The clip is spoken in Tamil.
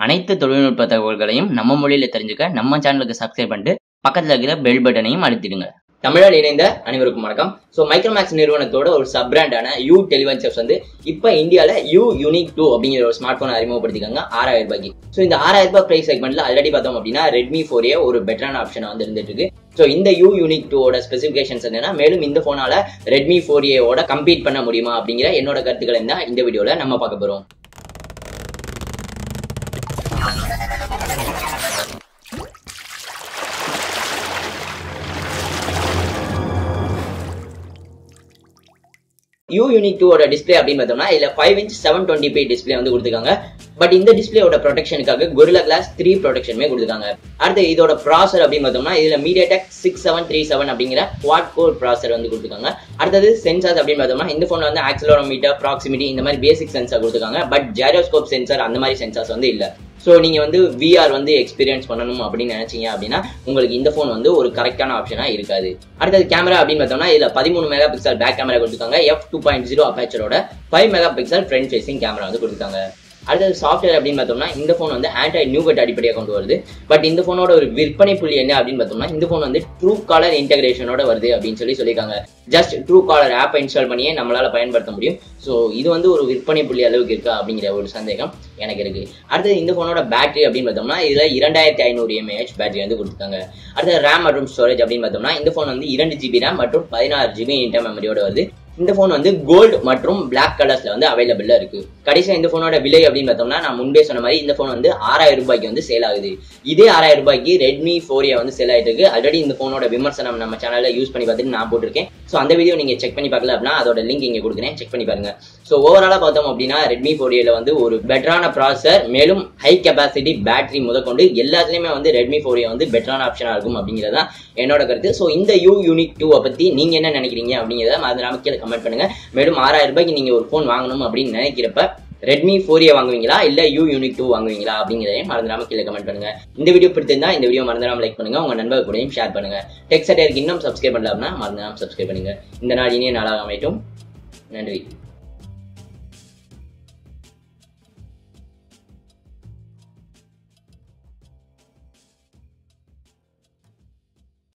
அனைத்து தொழில்நுட்ப தகவல்களையும் நம்ம மொழியில தெரிஞ்சுக்க நம்ம சேனலுக்கு சப்ஸ்கிரைப் பண்ணிட்டு பக்கத்துல இருக்கிற பெல் பட்டனையும் அழுத்திடுங்க தமிழால் இணைந்த அனைவருக்கும் வணக்கம் ஸோ மைக்ரோமேக்ஸ் நிறுவனத்தோட ஒரு சப் பிராண்டான யூ டெலிவன்சர்ஸ் வந்து இப்போ இந்தியாவில் யூ யூனிக் டூ அப்படிங்கிற ஒரு ஸ்மார்ட் ஃபோன் அறிமுகப்படுத்திருக்காங்க ஆறாயிரம் ரூபாய்க்கு ஸோ இந்த ஆறாயிரம் ரூபாய் பிரைஸ் செக்மெண்ட்ல ஆல்ரெடி பார்த்தோம் அப்படின்னா ரெட்மி ஃபோர் ஏ ஒரு பெட்டரான ஆப்ஷன் வந்து இருந்துட்டு இருக்கு ஸோ இந்த யூ யூனிக் டூவோட ஸ்பெசிஃபிகேஷன்ஸ் என்னன்னா மேலும் இந்த ஃபோனால ரெட்மி ஃபோர் ஏவோட கம்பீட் பண்ண முடியுமா அப்படிங்கிற என்னோட கருத்துக்களை தான் இந்த வீடியோவில் நம்ம பார்க்க போகிறோம் யூ யூனிக் டூவோட டிஸ்பிளே அப்படின்னு பார்த்தோம்னா இதுல five inch seven twenty P display வந்து கொடுத்துருக்காங்க பட் இந்த டிஸ்பிளேயோட ப்ரொடெக்ஷனுக்காக கொரில்லா கிளாஸ் த்ரீ ப்ரொடெக்ஷனுமே கொடுத்துருக்காங்க அடுத்து இதோட ப்ராசர் அப்படின்னு பார்த்தோம்னா இதுல MediaTek six seven three seven அப்படிங்கிற குவாட் கோர் ப்ராசர் வந்து கொடுத்துருக்காங்க அடுத்தது சென்சார்ஸ் அப்படின்னு பார்த்தோம்னா இந்த ஃபோன் வந்து ஆக்சலோமீட்டர் ப்ராக்சிமிட்டி இந்த மாதிரி பேசிக் சென்சார் கொடுத்துருக்காங்க பட் ஜைரோஸ்கோப் சென்சார் அந்த மாதிரி சென்சார்ஸ் வந்து இல்லை ஸோ நீங்கள் வந்து விஆர் வந்து எக்ஸ்பீரியன்ஸ் பண்ணணும் அப்படின்னு நினைச்சீங்க அப்படின்னா உங்களுக்கு இந்த ஃபோன் வந்து ஒரு கரெக்டான ஆப்ஷனாக இருக்காது அடுத்தது கேமரா அப்படின்னு பார்த்தோம்னா இதில் பதிமூணு மெகா பிக்சல் பேக் கேமரா கொடுத்துருக்காங்க எஃப் டூ பாயிண்ட் ஜீரோ அபேச்சரோட five mega pixel front facing camera வந்து கொடுத்துருக்காங்க அடுத்தது சாஃப்ட்வேர் அப்படின்னு பார்த்தோம்னா இந்த ஃபோன் வந்து ஆண்ட்ராய்ட் நியூகட் அடிப்படையாக கொண்டு வருது பட் இந்த ஃபோனோட ஒரு விற்பனை புள்ளி என்ன அப்படின்னு பார்த்தோம்னா இந்த ஃபோன் வந்து ட்ரூ காலர் இன்டகிரேஷனோட வருது அப்படின்னு சொல்லி சொல்லியிருக்காங்க ஜஸ்ட் ட்ரூ காலர் ஆப்பை இன்ஸ்டால் பண்ணியே நம்மளால பயன்படுத்த முடியும் ஸோ இது வந்து ஒரு விற்பனை புள்ளி அளவுக்கு இருக்கா அப்படிங்கிற ஒரு சந்தேகம் எனக்கு இருக்கு அடுத்தது இந்த ஃபோனோட பேட்டரி அப்படின்னு பார்த்தோம்னா இதுல இரண்டாயிரத்தி ஐநூறு எம்ஏஹெச் பேட்டரி வந்து கொடுத்துருக்காங்க அடுத்தது ரேம் மற்றும் ஸ்டோரேஜ் அப்படின்னு பார்த்தோம்னா இந்த ஃபோன் வந்து இரண்டு ஜிபி ரேம் மற்றும் பதினாறு ஜிபி இன்டர் மெமரியோட வருது இந்த ஃபோன் வந்து கோல்டு மற்றும் பிளாக் கலர்ஸ்ல வந்து அவைலபிளா இருக்கு கடைசியா இந்த ஃபோனோட விலை அப்படின்னு பார்த்தோம்னா நான் முன்பே சொன்ன மாதிரி இந்த ஃபோன் வந்து ஆறாயிரம் ரூபாய்க்கு வந்து சேல் ஆகுது இதே ஆறாயிரம் ரூபாய்க்கு ரெட்மி ஃபோர் ஏ வந்து சேல் ஆயிட்டு இருக்கு ஆல்ரெடி இந்த ஃபோனோட விமர்சனம் நம்ம சேனல்ல யூஸ் பண்ணி பார்த்துட்டு நான் போட்டிருக்கேன் ஸோ அந்த வீடியோ நீங்க செக் பண்ணி பார்க்கல அப்படின்னா அதோட லிங்க் இங்க கொடுக்குறேன் செக் பண்ணி பாருங்க ஸோ ஓவராலா பார்த்தோம் அப்படின்னா ரெட்மி ஃபோர் ஏல வந்து ஒரு பெட்டரான ப்ராசர் மேலும் ஹை கெப்பாசிட்டி பேட்டரி முதற்கொண்டு எல்லாத்துலயுமே வந்து ரெட்மி ஃபோர் ஏ வந்து பெட்டரான ஆப்ஷனா இருக்கும் அப்படிங்கிறதா என்னோட கருத்து ஸோ இந்த யூ யூனிக் டூவை பத்தி நீங்க என்ன நினைக்கிறீங்க அப்படிங்கிறத மறந்துடாம கீழே கமெண்ட் பண்ணுங்க மேலும் ஆறாயிரம் ரூபாய்க்கு நீங்க ஒரு ஃபோன் வாங்கணும் அப்படின்னு நினைக்கிறப்ப ரெட்மி ஃபோர் ஏ வாங்குவீங்களா இல்ல யூ யூனிக் டூ வாங்குவீங்களா அப்படிங்கிறதையும் மறந்துடாம கீழே கமெண்ட் பண்ணுங்க இந்த வீடியோ பிடிச்சிருந்தா இந்த வீடியோ மறந்துடாம லைக் பண்ணுங்க உங்க நண்பர்கள் கூடயும் ஷேர் பண்ணுங்க டெக் சட்டையருக்கு இன்னும் சப்ஸ்கிரைப் பண்ணல அப்படின்னா மறந்துடாம சப்ஸ்கிரைப் பண்ணுங்க இந்த நாள் இனிய நாளாக அமையட்டும் நன்றி